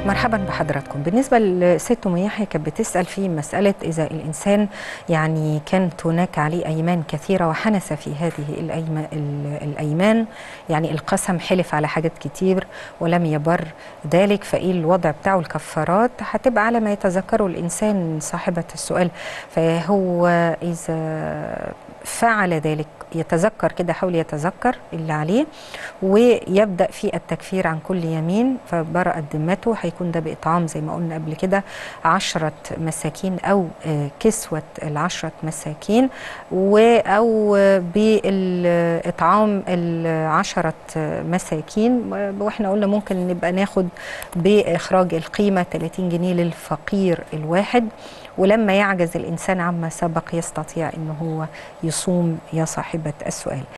مرحبا بحضراتكم بالنسبة لست أم يحيى كانت بتسأل في مسألة إذا الإنسان يعني كانت هناك عليه أيمان كثيرة وحنس في هذه الأيما- ال- الأيمان يعني القسم حلف على حاجات كتير ولم يبر ذلك فإيه الوضع بتاعه الكفارات هتبقى على ما يتذكره الإنسان صاحبة السؤال فهو إذا فعل ذلك يتذكر كده حاول يتذكر اللي عليه ويبدأ في التكفير عن كل يمين فبرأت ذمته هيكون ده بإطعام زي ما قلنا قبل كده عشرة مساكين أو آه، كسوة العشرة مساكين و- أو آه، بالإطعام العشرة مساكين وإحنا قلنا ممكن نبقى ناخد بإخراج القيمة 30 جنيه للفقير الواحد ولما يعجز الإنسان عما سبق يستطيع أنه هو يصوم يا صاحبة السؤال